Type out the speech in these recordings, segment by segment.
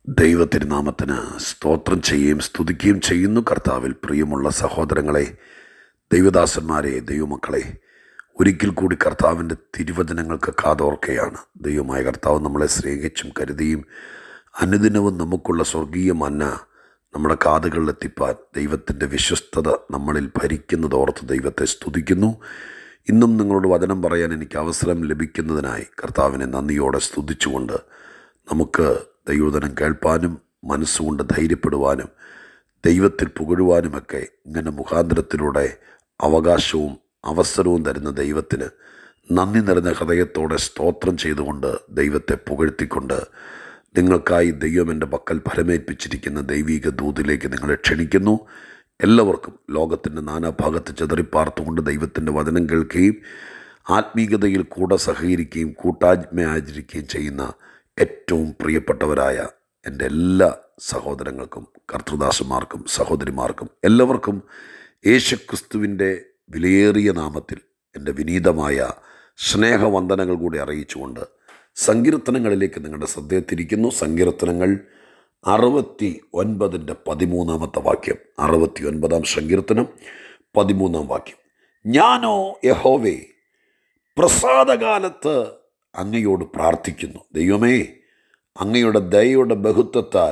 ദൈവത്തിരുനാമത്തിന് സ്തോത്രം ചെയ്യുകയും സ്തുതിക്കുകയും ചെയ്യുന്നു കർത്താവിൽ പ്രിയമുള്ള സഹോദരങ്ങളെ ദൈവദാസന്മാരെ ദൈവമക്കളെ ഒരിക്കൽ കൂടി കർത്താവിൻ്റെ തിരുവചനങ്ങൾക്ക് കാതോർക്കുകയാണ് ദൈവമായ കർത്താവ് നമ്മളെ സ്നേഹിച്ചും കരുതിയും അനുദിനവും നമുക്കുള്ള സ്വർഗീയ മന്ന നമ്മുടെ കാതുകളിലെത്തിപ്പാൻ ദൈവത്തിൻ്റെ വിശ്വസ്തത നമ്മളിൽ ഭരിക്കുന്നത് ഓർത്ത് ദൈവത്തെ സ്തുതിക്കുന്നു ഇന്നും നിങ്ങളോട് വചനം പറയാൻ എനിക്ക് അവസരം ലഭിക്കുന്നതിനായി കർത്താവിനെ നന്ദിയോടെ സ്തുതിച്ചുകൊണ്ട് നമുക്ക് ദൈവവചനം കേൾപ്പാനും മനസ്സുകൊണ്ട് ധൈര്യപ്പെടുവാനും ദൈവത്തിൽ പുകഴുവാനുമൊക്കെ ഇങ്ങനെ മുഖാന്തരത്തിലൂടെ അവകാശവും അവസരവും തരുന്ന ദൈവത്തിന് നന്ദി നിറഞ്ഞ ഹൃദയത്തോടെ സ്തോത്രം ചെയ്തുകൊണ്ട് ദൈവത്തെ പുകഴ്ത്തിക്കൊണ്ട് നിങ്ങൾക്കായി ദൈവം എൻ്റെ പക്കൽ ഫലമേൽപ്പിച്ചിരിക്കുന്ന ദൈവിക ദൂതിലേക്ക് നിങ്ങളെ ക്ഷണിക്കുന്നു എല്ലാവർക്കും ലോകത്തിൻ്റെ നാനാഭാഗത്ത് ചെതറിപ്പാർത്തുകൊണ്ട് ദൈവത്തിൻ്റെ വചനം കേൾക്കുകയും ആത്മീയതയിൽ കൂടെ സഹകരിക്കുകയും കൂട്ടായ്മ ആചരിക്കുകയും ചെയ്യുന്ന ഏറ്റവും പ്രിയപ്പെട്ടവരായ എൻ്റെ എല്ലാ സഹോദരങ്ങൾക്കും കർത്തൃദാസന്മാർക്കും സഹോദരിമാർക്കും എല്ലാവർക്കും യേശുക്രിസ്തുവിൻ്റെ വിലയേറിയ നാമത്തിൽ എൻ്റെ വിനീതമായ സ്നേഹവന്ദനങ്ങൾ കൂടി അറിയിച്ചുകൊണ്ട് സങ്കീർത്തനങ്ങളിലേക്ക് നിങ്ങളുടെ ശ്രദ്ധയെ തിരിക്കുന്നു സങ്കീർത്തനങ്ങൾ അറുപത്തി ഒൻപതിൻ്റെ പതിമൂന്നാമത്തെ വാക്യം അറുപത്തി ഒൻപതാം സങ്കീർത്തനം പതിമൂന്നാം വാക്യം ഞാനോ യഹോവേ പ്രസാദകാലത്ത് അങ്ങയോട് പ്രാർത്ഥിക്കുന്നു ദൈവമേ അങ്ങയുടെ ദയയുടെ ബഹുത്വത്താൽ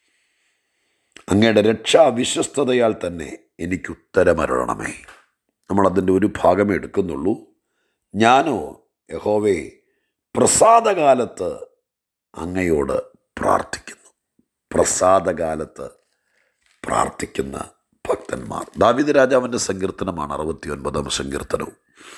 അങ്ങയുടെ രക്ഷാ വിശ്വസ്തതയാൽ തന്നെ എനിക്ക് ഉത്തരമരുളണമേ നമ്മളതിൻ്റെ ഒരു ഭാഗമേ എടുക്കുന്നുള്ളൂ ഞാനോ യഹോവേ പ്രസാദകാലത്ത് അങ്ങയോട് പ്രാർത്ഥിക്കുന്നു പ്രസാദകാലത്ത് പ്രാർത്ഥിക്കുന്ന ഭക്തന്മാർ ദാവിദ് രാജാവിൻ്റെ സങ്കീർത്തനമാണ് അറുപത്തി ഒൻപതാം സങ്കീർത്തനവും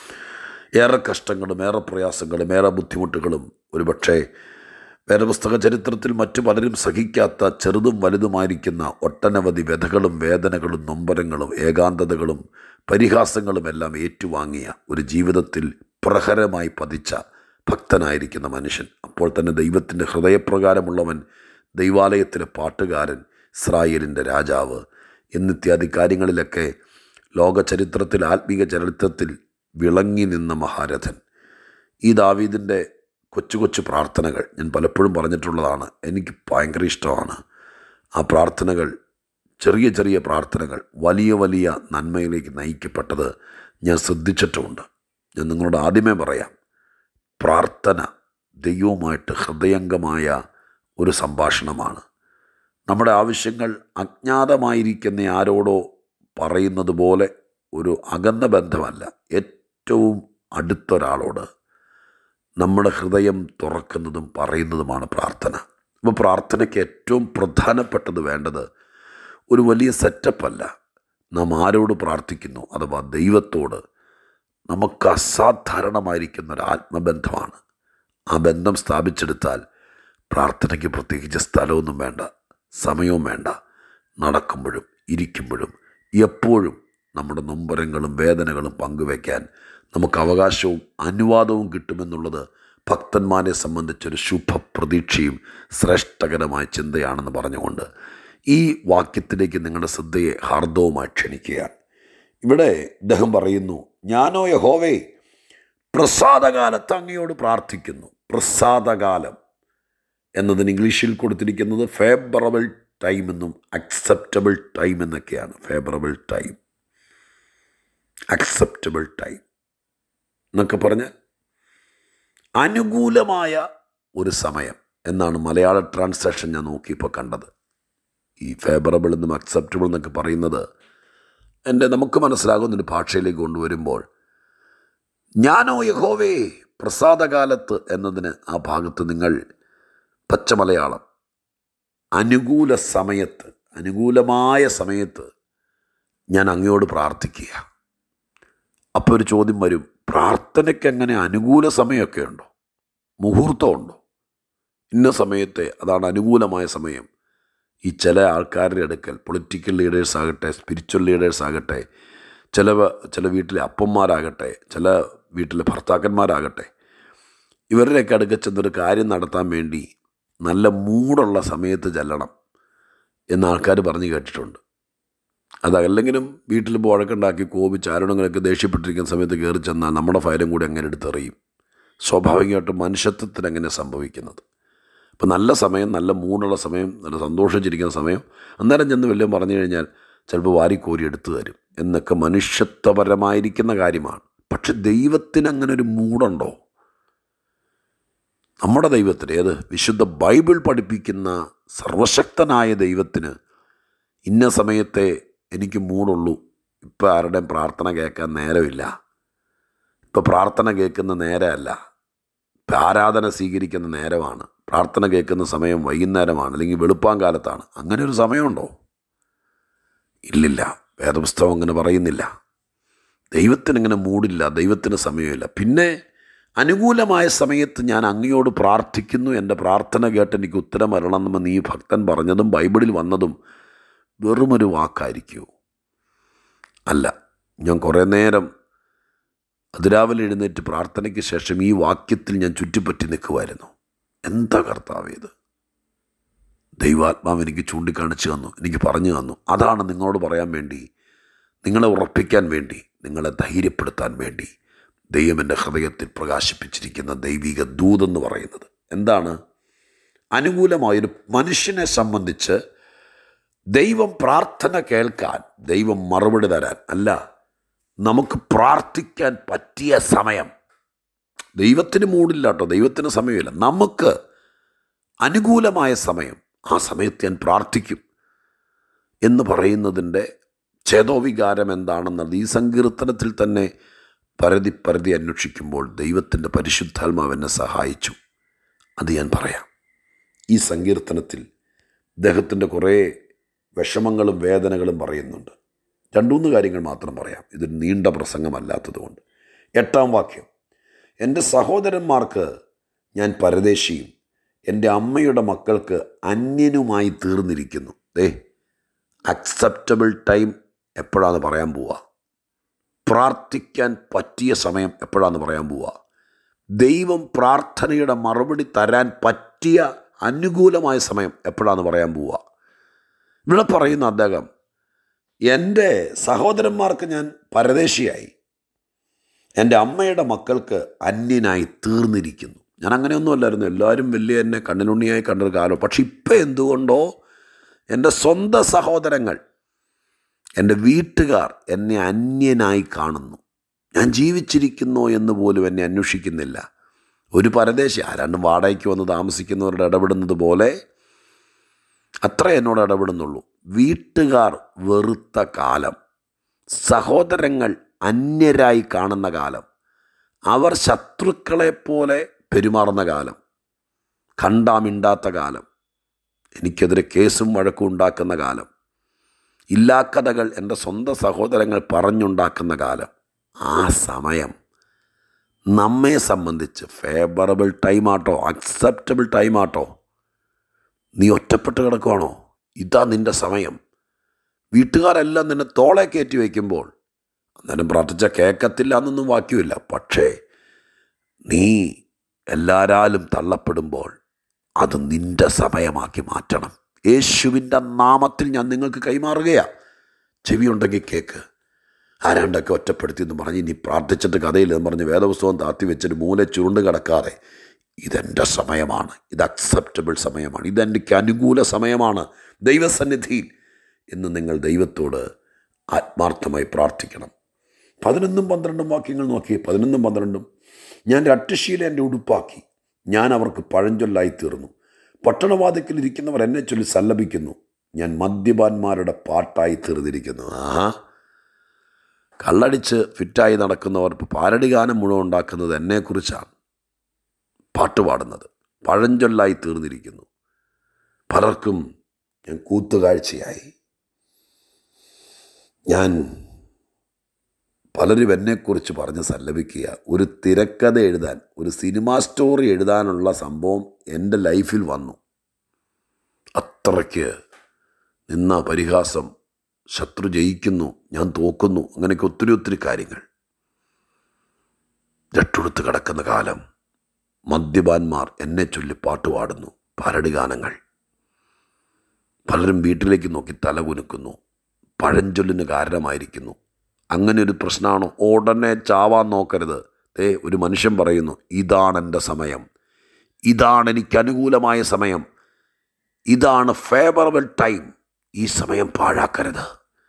ഏറെ കഷ്ടങ്ങളും ഏറെ പ്രയാസങ്ങളും ഏറെ ബുദ്ധിമുട്ടുകളും ഒരുപക്ഷെ വേദപുസ്തക ചരിത്രത്തിൽ മറ്റു പലരും സഹിക്കാത്ത ചെറുതും വലുതുമായിരിക്കുന്ന ഒട്ടനവധി വ്യഥകളും വേദനകളും നൊമ്പരങ്ങളും ഏകാന്തതകളും പരിഹാസങ്ങളും എല്ലാം ഏറ്റുവാങ്ങിയ ഒരു ജീവിതത്തിൽ പ്രഹരമായി പതിച്ച ഭക്തനായിരിക്കുന്ന മനുഷ്യൻ അപ്പോൾ തന്നെ ദൈവത്തിൻ്റെ ഹൃദയപ്രകാരമുള്ളവൻ ദൈവാലയത്തിലെ പാട്ടുകാരൻ ഇസ്രായേലിൻ്റെ രാജാവ് എന്നിത്യാദി കാര്യങ്ങളിലൊക്കെ ലോക ചരിത്രത്തിൽ ആത്മീക ചരിത്രത്തിൽ വിളങ്ങി നിന്ന മഹാരഥൻ ഈ ദാവീദിൻ്റെ കൊച്ചു കൊച്ചു പ്രാർത്ഥനകൾ ഞാൻ പലപ്പോഴും പറഞ്ഞിട്ടുള്ളതാണ് എനിക്ക് ഭയങ്കര ഇഷ്ടമാണ് ആ പ്രാർത്ഥനകൾ ചെറിയ ചെറിയ പ്രാർത്ഥനകൾ വലിയ വലിയ നന്മയിലേക്ക് നയിക്കപ്പെട്ടത് ഞാൻ ശ്രദ്ധിച്ചിട്ടുമുണ്ട് ഞാൻ നിങ്ങളോട് ആദ്യമേ പറയാം പ്രാർത്ഥന ദൈവവുമായിട്ട് ഹൃദയംഗമായ ഒരു സംഭാഷണമാണ് നമ്മുടെ ആവശ്യങ്ങൾ അജ്ഞാതമായിരിക്കുന്ന ആരോടോ പറയുന്നത് പോലെ ഒരു അകന്ന ബന്ധമല്ല ഏറ്റവും അടുത്തൊരാളോട് നമ്മുടെ ഹൃദയം തുറക്കുന്നതും പറയുന്നതുമാണ് പ്രാർത്ഥന അപ്പോൾ പ്രാർത്ഥനയ്ക്ക് ഏറ്റവും പ്രധാനപ്പെട്ടത് വേണ്ടത് ഒരു വലിയ സെറ്റപ്പല്ല നാം ആരോട് പ്രാർത്ഥിക്കുന്നു അഥവാ ദൈവത്തോട് നമുക്ക് അസാധാരണമായിരിക്കുന്ന ഒരു ആത്മബന്ധമാണ് ആ ബന്ധം സ്ഥാപിച്ചെടുത്താൽ പ്രാർത്ഥനയ്ക്ക് പ്രത്യേകിച്ച് സ്ഥലമൊന്നും വേണ്ട സമയവും വേണ്ട നടക്കുമ്പോഴും ഇരിക്കുമ്പോഴും എപ്പോഴും നമ്മുടെ നൊമ്പരങ്ങളും വേദനകളും പങ്കുവയ്ക്കാൻ നമുക്ക് അവകാശവും അനുവാദവും കിട്ടുമെന്നുള്ളത് ഭക്തന്മാരെ സംബന്ധിച്ചൊരു ശുഭപ്രതീക്ഷയും ശ്രേഷ്ഠകരമായ ചിന്തയാണെന്ന് പറഞ്ഞുകൊണ്ട് ഈ വാക്യത്തിലേക്ക് നിങ്ങളുടെ ശ്രദ്ധയെ ഹാർദവുമായി ക്ഷണിക്കുകയാണ് ഇവിടെ ഇദ്ദേഹം പറയുന്നു ഞാനോ യഹോവേ പ്രസാദകാലത്ത് അങ്ങയോട് പ്രാർത്ഥിക്കുന്നു പ്രസാദകാലം എന്നതിന് ഇംഗ്ലീഷിൽ കൊടുത്തിരിക്കുന്നത് ഫേവറബിൾ ടൈം എന്നും അക്സെപ്റ്റബിൾ ടൈം എന്നൊക്കെയാണ് ഫേവറബിൾ ടൈം അക്സെപ്റ്റബിൾ ടൈം എന്നൊക്കെ പറഞ്ഞാൽ അനുകൂലമായ ഒരു സമയം എന്നാണ് മലയാള ട്രാൻസാക്ഷൻ ഞാൻ നോക്കിയപ്പോൾ കണ്ടത് ഈ ഫേവറബിൾ എന്നും അക്സെപ്റ്റബിൾ എന്നൊക്കെ പറയുന്നത് എൻ്റെ നമുക്ക് മനസ്സിലാകുന്നൊരു ഭാഷയിലേക്ക് കൊണ്ടുവരുമ്പോൾ ഞാനോ യഹോവേ പ്രസാദകാലത്ത് എന്നതിന് ആ ഭാഗത്ത് നിങ്ങൾ പച്ചമലയാളം അനുകൂല സമയത്ത് അനുകൂലമായ സമയത്ത് ഞാൻ അങ്ങയോട് പ്രാർത്ഥിക്കുക അപ്പോൾ ഒരു ചോദ്യം വരും പ്രാർത്ഥനയ്ക്ക് എങ്ങനെ അനുകൂല സമയമൊക്കെ ഉണ്ടോ മുഹൂർത്തമുണ്ടോ ഇന്ന സമയത്തെ അതാണ് അനുകൂലമായ സമയം ഈ ചില ആൾക്കാരുടെ അടുക്കൽ പൊളിറ്റിക്കൽ ലീഡേഴ്സ് ആകട്ടെ സ്പിരിച്വൽ ലീഡേഴ്സ് ആകട്ടെ ചില ചില വീട്ടിലെ അപ്പന്മാരാകട്ടെ ചില വീട്ടിലെ ഭർത്താക്കന്മാരാകട്ടെ ഇവരുടെയൊക്കെ അടുക്കൽ ചെന്നൊരു കാര്യം നടത്താൻ വേണ്ടി നല്ല മൂടുള്ള സമയത്ത് ചെല്ലണം എന്ന് ആൾക്കാർ പറഞ്ഞു കേട്ടിട്ടുണ്ട് അതല്ലെങ്കിലും വീട്ടിൽ വഴക്കുണ്ടാക്കി കോപിച്ച് ആരോടെങ്കിലൊക്കെ ദേഷ്യപ്പെട്ടിരിക്കുന്ന സമയത്ത് കയറി ചെന്നാൽ നമ്മുടെ ഫയലും കൂടി അങ്ങനെ എടുത്തെറിയും സ്വാഭാവികമായിട്ടും മനുഷ്യത്വത്തിന് അങ്ങനെ സംഭവിക്കുന്നത് അപ്പോൾ നല്ല സമയം നല്ല മൂടുള്ള സമയം നല്ല സന്തോഷിച്ചിരിക്കുന്ന സമയം അന്നേരം ചെന്ന് വല്ലതും പറഞ്ഞു കഴിഞ്ഞാൽ ചിലപ്പോൾ വാരിക്കോരി എടുത്തു തരും എന്നൊക്കെ മനുഷ്യത്വപരമായിരിക്കുന്ന കാര്യമാണ് പക്ഷെ ദൈവത്തിന് അങ്ങനെ ഒരു മൂടുണ്ടോ നമ്മുടെ ദൈവത്തിന് ഏത് വിശുദ്ധ ബൈബിൾ പഠിപ്പിക്കുന്ന സർവശക്തനായ ദൈവത്തിന് ഇന്ന സമയത്തെ എനിക്ക് മൂടുള്ളൂ ഇപ്പം ആരുടെയും പ്രാർത്ഥന കേൾക്കാൻ നേരമില്ല ഇപ്പം പ്രാർത്ഥന കേൾക്കുന്ന നേരമല്ല ഇപ്പം ആരാധന സ്വീകരിക്കുന്ന നേരമാണ് പ്രാർത്ഥന കേൾക്കുന്ന സമയം വൈകുന്നേരമാണ് അല്ലെങ്കിൽ വെളുപ്പാങ്കാലത്താണ് അങ്ങനെ ഒരു സമയമുണ്ടോ ഇല്ലില്ല വേദപുസ്തകം അങ്ങനെ പറയുന്നില്ല ദൈവത്തിന് ഇങ്ങനെ മൂടില്ല ദൈവത്തിന് സമയമില്ല പിന്നെ അനുകൂലമായ സമയത്ത് ഞാൻ അങ്ങയോട് പ്രാർത്ഥിക്കുന്നു എൻ്റെ പ്രാർത്ഥന കേട്ട് എനിക്ക് ഉത്തരം വരണമെന്ന് നീ ഭക്തൻ പറഞ്ഞതും ബൈബിളിൽ വന്നതും വെറുമൊരു വാക്കായിരിക്കുമോ അല്ല ഞാൻ കുറേ നേരം അതിരാവിലെ എഴുന്നേറ്റ് പ്രാർത്ഥനയ്ക്ക് ശേഷം ഈ വാക്യത്തിൽ ഞാൻ ചുറ്റിപ്പറ്റി നിൽക്കുമായിരുന്നു എന്താ കർത്താവ് ഇത് ദൈവാത്മാവ് എനിക്ക് ചൂണ്ടിക്കാണിച്ചു തന്നു എനിക്ക് പറഞ്ഞു തന്നു അതാണ് നിങ്ങളോട് പറയാൻ വേണ്ടി നിങ്ങളെ ഉറപ്പിക്കാൻ വേണ്ടി നിങ്ങളെ ധൈര്യപ്പെടുത്താൻ വേണ്ടി ദൈവം എൻ്റെ ഹൃദയത്തിൽ പ്രകാശിപ്പിച്ചിരിക്കുന്ന ദൈവിക ദൂതെന്ന് പറയുന്നത് എന്താണ് അനുകൂലമായൊരു മനുഷ്യനെ സംബന്ധിച്ച് ദൈവം പ്രാർത്ഥന കേൾക്കാൻ ദൈവം മറുപടി തരാൻ അല്ല നമുക്ക് പ്രാർത്ഥിക്കാൻ പറ്റിയ സമയം ദൈവത്തിന് മൂടില്ല കേട്ടോ ദൈവത്തിന് സമയമില്ല നമുക്ക് അനുകൂലമായ സമയം ആ സമയത്ത് ഞാൻ പ്രാർത്ഥിക്കും എന്ന് പറയുന്നതിൻ്റെ ചേതോവികാരം എന്താണെന്നത് ഈ സങ്കീർത്തനത്തിൽ തന്നെ പരതി പരതി അന്വേഷിക്കുമ്പോൾ ദൈവത്തിൻ്റെ പരിശുദ്ധാത്മാവ് എന്നെ സഹായിച്ചു അത് ഞാൻ പറയാം ഈ സങ്കീർത്തനത്തിൽ അദ്ദേഹത്തിൻ്റെ കുറേ വിഷമങ്ങളും വേദനകളും പറയുന്നുണ്ട് രണ്ടുമൂന്ന് കാര്യങ്ങൾ മാത്രം പറയാം ഇതൊരു നീണ്ട പ്രസംഗമല്ലാത്തതുകൊണ്ട് എട്ടാം വാക്യം എൻ്റെ സഹോദരന്മാർക്ക് ഞാൻ പരദേശിയും എൻ്റെ അമ്മയുടെ മക്കൾക്ക് അന്യനുമായി തീർന്നിരിക്കുന്നു ദേ അക്സെപ്റ്റബിൾ ടൈം എപ്പോഴാന്ന് പറയാൻ പോവുക പ്രാർത്ഥിക്കാൻ പറ്റിയ സമയം എപ്പോഴാന്ന് പറയാൻ പോവുക ദൈവം പ്രാർത്ഥനയുടെ മറുപടി തരാൻ പറ്റിയ അനുകൂലമായ സമയം എപ്പോഴാന്ന് പറയാൻ പോവുക ഇവിടെ പറയുന്ന അദ്ദേഹം എൻ്റെ സഹോദരന്മാർക്ക് ഞാൻ പരദേശിയായി എൻ്റെ അമ്മയുടെ മക്കൾക്ക് അന്യനായി തീർന്നിരിക്കുന്നു ഞാൻ അങ്ങനെയൊന്നുമല്ലായിരുന്നു എല്ലാവരും വലിയ എന്നെ കണ്ണിനുണ്ണിയായി കണ്ടൊരു കാലം പക്ഷെ ഇപ്പം എന്തുകൊണ്ടോ എൻ്റെ സ്വന്തം സഹോദരങ്ങൾ എൻ്റെ വീട്ടുകാർ എന്നെ അന്യനായി കാണുന്നു ഞാൻ ജീവിച്ചിരിക്കുന്നോ എന്ന് പോലും എന്നെ അന്വേഷിക്കുന്നില്ല ഒരു പരദേശി ആരാണ്ടും വാടകയ്ക്ക് വന്ന് താമസിക്കുന്നവരുടെ ഇടപെടുന്നത് പോലെ അത്ര എന്നോട് ഇടപെടുന്നുള്ളൂ വീട്ടുകാർ വെറുത്ത കാലം സഹോദരങ്ങൾ അന്യരായി കാണുന്ന കാലം അവർ ശത്രുക്കളെപ്പോലെ പെരുമാറുന്ന കാലം കണ്ടാമിണ്ടാത്ത കാലം എനിക്കെതിരെ കേസും വഴക്കും ഉണ്ടാക്കുന്ന കാലം ഇല്ലാക്കഥകൾ എൻ്റെ സ്വന്തം സഹോദരങ്ങൾ പറഞ്ഞുണ്ടാക്കുന്ന കാലം ആ സമയം നമ്മെ സംബന്ധിച്ച് ഫേവറബിൾ ടൈമാട്ടോ അക്സെപ്റ്റബിൾ ടൈമാട്ടോ നീ ഒറ്റപ്പെട്ട് കിടക്കുവാണോ ഇതാ നിൻ്റെ സമയം വീട്ടുകാരെല്ലാം നിന്നെ തോളെ കയറ്റി വയ്ക്കുമ്പോൾ അന്നേരം പ്രാർത്ഥിച്ച കേൾക്കത്തില്ല എന്നൊന്നും വാക്യമില്ല പക്ഷേ നീ എല്ലാരാലും തള്ളപ്പെടുമ്പോൾ അത് നിൻ്റെ സമയമാക്കി മാറ്റണം യേശുവിൻ്റെ നാമത്തിൽ ഞാൻ നിങ്ങൾക്ക് കൈമാറുകയാണ് ചെവിയുണ്ടെങ്കിൽ കേക്ക് ആരാണ്ടൊക്കെ ഒറ്റപ്പെടുത്തി എന്ന് പറഞ്ഞ് ഇനി പ്രാർത്ഥിച്ചിട്ട് കഥയില്ലെന്ന് പറഞ്ഞ് വേദപുസ്തകം താത്തി വെച്ചിട്ട് മൂല ചുരുണ്ട് കിടക്കാതെ ഇതെൻ്റെ സമയമാണ് ഇത് അക്സെപ്റ്റബിൾ സമയമാണ് ഇതെനിക്ക് അനുകൂല സമയമാണ് ദൈവസന്നിധിയിൽ എന്ന് നിങ്ങൾ ദൈവത്തോട് ആത്മാർത്ഥമായി പ്രാർത്ഥിക്കണം പതിനൊന്നും പന്ത്രണ്ടും വാക്യങ്ങൾ നോക്കി പതിനൊന്നും പന്ത്രണ്ടും ഞാൻ രട്ടുശീല എൻ്റെ ഉടുപ്പാക്കി ഞാൻ അവർക്ക് പഴഞ്ചൊല്ലായി തീർന്നു പട്ടണവാതിക്കൽ ഇരിക്കുന്നവർ എന്നെ ചൊല്ലി സല്ലപിക്കുന്നു ഞാൻ മദ്യപാന്മാരുടെ പാട്ടായി തീർന്നിരിക്കുന്നു ആ കള്ളടിച്ച് ഫിറ്റായി നടക്കുന്നവർ ഇപ്പോൾ പാരടി ഗാനം മുഴുവൻ ഉണ്ടാക്കുന്നത് എന്നെക്കുറിച്ചാണ് പാട്ട് പാടുന്നത് പഴഞ്ചൊല്ലായി തീർന്നിരിക്കുന്നു പലർക്കും ഞാൻ കൂത്തുകാഴ്ചയായി ഞാൻ പലരും എന്നെക്കുറിച്ച് പറഞ്ഞ് സല്ലപിക്കുക ഒരു തിരക്കഥ എഴുതാൻ ഒരു സിനിമാ സ്റ്റോറി എഴുതാനുള്ള സംഭവം എൻ്റെ ലൈഫിൽ വന്നു അത്രയ്ക്ക് നിന്ന പരിഹാസം ശത്രു ജയിക്കുന്നു ഞാൻ തോക്കുന്നു അങ്ങനെയൊക്കെ ഒത്തിരി ഒത്തിരി കാര്യങ്ങൾ രട്ടുടുത്ത് കിടക്കുന്ന കാലം മദ്യപാന്മാർ എന്നെ ചൊല്ലി പാട്ട് പാടുന്നു പാരടി ഗാനങ്ങൾ പലരും വീട്ടിലേക്ക് നോക്കി തല കുലുക്കുന്നു പഴഞ്ചൊല്ലിന് കാരണമായിരിക്കുന്നു അങ്ങനെ ഒരു പ്രശ്നമാണോ ഉടനെ ചാവാൻ നോക്കരുത് ഏ ഒരു മനുഷ്യൻ പറയുന്നു ഇതാണ് എൻ്റെ സമയം ഇതാണ് എനിക്ക് അനുകൂലമായ സമയം ഇതാണ് ഫേവറബിൾ ടൈം ഈ സമയം പാഴാക്കരുത്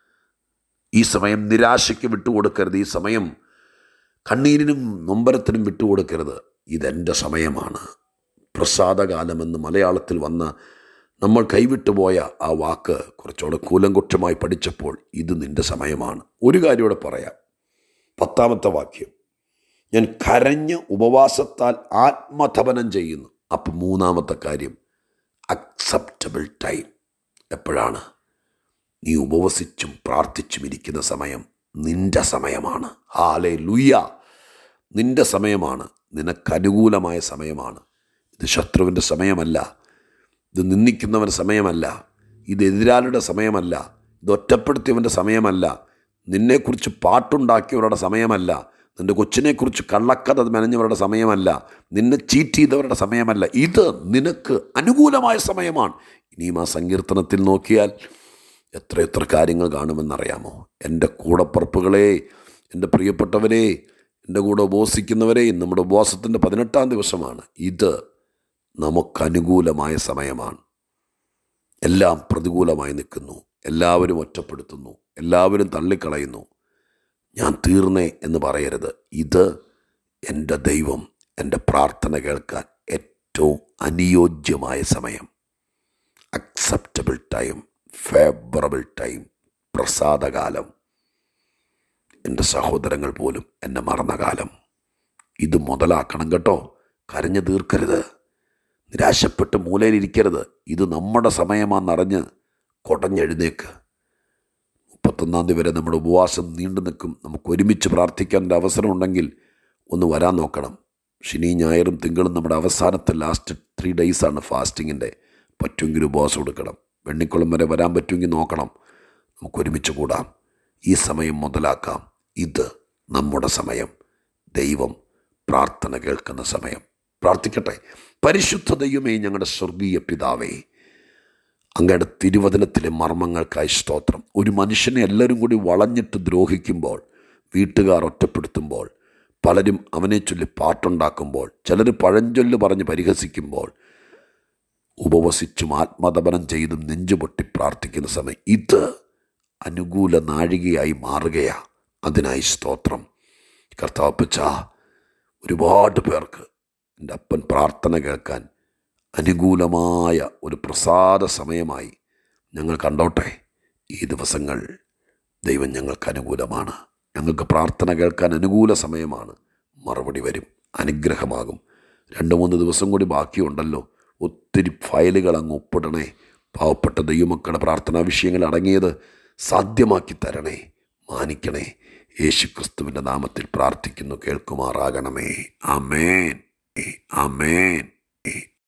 ഈ സമയം നിരാശയ്ക്ക് വിട്ടുകൊടുക്കരുത് ഈ സമയം കണ്ണീരിനും നൊമ്പരത്തിനും വിട്ടുകൊടുക്കരുത് ഇതെൻ്റെ സമയമാണ് പ്രസാദകാലമെന്ന് മലയാളത്തിൽ വന്ന നമ്മൾ കൈവിട്ടുപോയ ആ വാക്ക് കുറച്ചുകൂടെ കൂലങ്കുറ്റമായി പഠിച്ചപ്പോൾ ഇത് നിൻ്റെ സമയമാണ് ഒരു കാര്യം ഇവിടെ പറയാം പത്താമത്തെ വാക്യം ഞാൻ കരഞ്ഞ് ഉപവാസത്താൽ ആത്മതപനം ചെയ്യുന്നു അപ്പം മൂന്നാമത്തെ കാര്യം അക്സെപ്റ്റബിൾ ടൈം എപ്പോഴാണ് നീ ഉപവസിച്ചും പ്രാർത്ഥിച്ചും ഇരിക്കുന്ന സമയം നിന്റെ സമയമാണ് ഹാലേ ലുയ്യ നിന്റെ സമയമാണ് നിനക്കനുകൂലമായ സമയമാണ് ഇത് ശത്രുവിൻ്റെ സമയമല്ല ഇത് നിന്ദിക്കുന്നവൻ്റെ സമയമല്ല ഇത് എതിരാളിയുടെ സമയമല്ല ഇത് ഒറ്റപ്പെടുത്തിയവൻ്റെ സമയമല്ല നിന്നെക്കുറിച്ച് പാട്ടുണ്ടാക്കിയവരുടെ സമയമല്ല നിൻ്റെ കൊച്ചിനെക്കുറിച്ച് കള്ളക്കഥ മെനഞ്ഞവരുടെ സമയമല്ല നിന്നെ ചീറ്റ് ചെയ്തവരുടെ സമയമല്ല ഇത് നിനക്ക് അനുകൂലമായ സമയമാണ് ഇനിയും ആ സങ്കീർത്തനത്തിൽ നോക്കിയാൽ എത്ര എത്ര കാര്യങ്ങൾ കാണുമെന്നറിയാമോ എൻ്റെ കൂടപ്പറപ്പുകളെ എൻ്റെ പ്രിയപ്പെട്ടവരെ എൻ്റെ കൂടെ ഉപവസിക്കുന്നവരെ നമ്മുടെ ഉപവാസത്തിൻ്റെ പതിനെട്ടാം ദിവസമാണ് ഇത് നമുക്കനുകൂലമായ സമയമാണ് എല്ലാം പ്രതികൂലമായി നിൽക്കുന്നു എല്ലാവരും ഒറ്റപ്പെടുത്തുന്നു എല്ലാവരും തള്ളിക്കളയുന്നു ഞാൻ തീർന്നേ എന്ന് പറയരുത് ഇത് എൻ്റെ ദൈവം എൻ്റെ പ്രാർത്ഥന കേൾക്കാൻ ഏറ്റവും അനുയോജ്യമായ സമയം അക്സെപ്റ്റബിൾ ടൈം ഫേവറബിൾ ടൈം പ്രസാദകാലം എൻ്റെ സഹോദരങ്ങൾ പോലും എന്നെ മറന്ന കാലം ഇത് മുതലാക്കണം കേട്ടോ കരഞ്ഞു തീർക്കരുത് നിരാശപ്പെട്ട് മൂലയിലിരിക്കരുത് ഇത് നമ്മുടെ സമയമാണെന്നറിഞ്ഞ് കൊടഞ്ഞെഴുന്നേക്ക് മുപ്പത്തൊന്നാം തീയതി വരെ നമ്മുടെ ഉപവാസം നീണ്ടു നിൽക്കും നമുക്ക് ഒരുമിച്ച് പ്രാർത്ഥിക്കാൻ ഒരു അവസരം ഉണ്ടെങ്കിൽ ഒന്ന് വരാൻ നോക്കണം ശനി ഞായറും തിങ്കളും നമ്മുടെ അവസാനത്തെ ലാസ്റ്റ് ത്രീ ഡേയ്സാണ് ഫാസ്റ്റിങ്ങിൻ്റെ പറ്റുമെങ്കിൽ ഉപവാസം എടുക്കണം വെണ്ണിക്കുളം വരെ വരാൻ പറ്റുമെങ്കിൽ നോക്കണം നമുക്ക് ഒരുമിച്ച് കൂടാം ഈ സമയം മുതലാക്കാം ഇത് നമ്മുടെ സമയം ദൈവം പ്രാർത്ഥന കേൾക്കുന്ന സമയം പ്രാർത്ഥിക്കട്ടെ പരിശുദ്ധ ദൈവമേ ഞങ്ങളുടെ സ്വർഗീയ പിതാവേ അങ്ങയുടെ തിരുവചനത്തിലെ മർമ്മങ്ങൾക്കായി സ്തോത്രം ഒരു മനുഷ്യനെ എല്ലാവരും കൂടി വളഞ്ഞിട്ട് ദ്രോഹിക്കുമ്പോൾ വീട്ടുകാർ ഒറ്റപ്പെടുത്തുമ്പോൾ പലരും അവനെ ചൊല്ലി പാട്ടുണ്ടാക്കുമ്പോൾ ചിലർ പഴഞ്ചൊല്ല് പറഞ്ഞ് പരിഹസിക്കുമ്പോൾ ഉപവസിച്ചും ആത്മതപനം ചെയ്തും നെഞ്ചുപൊട്ടി പ്രാർത്ഥിക്കുന്ന സമയം ഇത് അനുകൂല നാഴികയായി മാറുകയാ അതിനായി സ്തോത്രം കർത്താവപ്പച്ച ഒരുപാട് പേർക്ക് എൻ്റെ അപ്പൻ പ്രാർത്ഥന കേൾക്കാൻ അനുകൂലമായ ഒരു പ്രസാദ സമയമായി ഞങ്ങൾ കണ്ടോട്ടെ ഈ ദിവസങ്ങൾ ദൈവം ഞങ്ങൾക്ക് അനുകൂലമാണ് ഞങ്ങൾക്ക് പ്രാർത്ഥന കേൾക്കാൻ അനുകൂല സമയമാണ് മറുപടി വരും അനുഗ്രഹമാകും രണ്ട് മൂന്ന് ദിവസം കൂടി ബാക്കിയുണ്ടല്ലോ ഒത്തിരി ഫയലുകൾ അങ്ങ് ഒപ്പിടണേ പാവപ്പെട്ട ദൈവമക്കളുടെ പ്രാർത്ഥനാ വിഷയങ്ങൾ അടങ്ങിയത് സാധ്യമാക്കി തരണേ മാനിക്കണേ യേശുക്രിസ്തുവിൻ്റെ നാമത്തിൽ പ്രാർത്ഥിക്കുന്നു കേൾക്കുമാറാകണമേ ആമേൻ ആമേൻ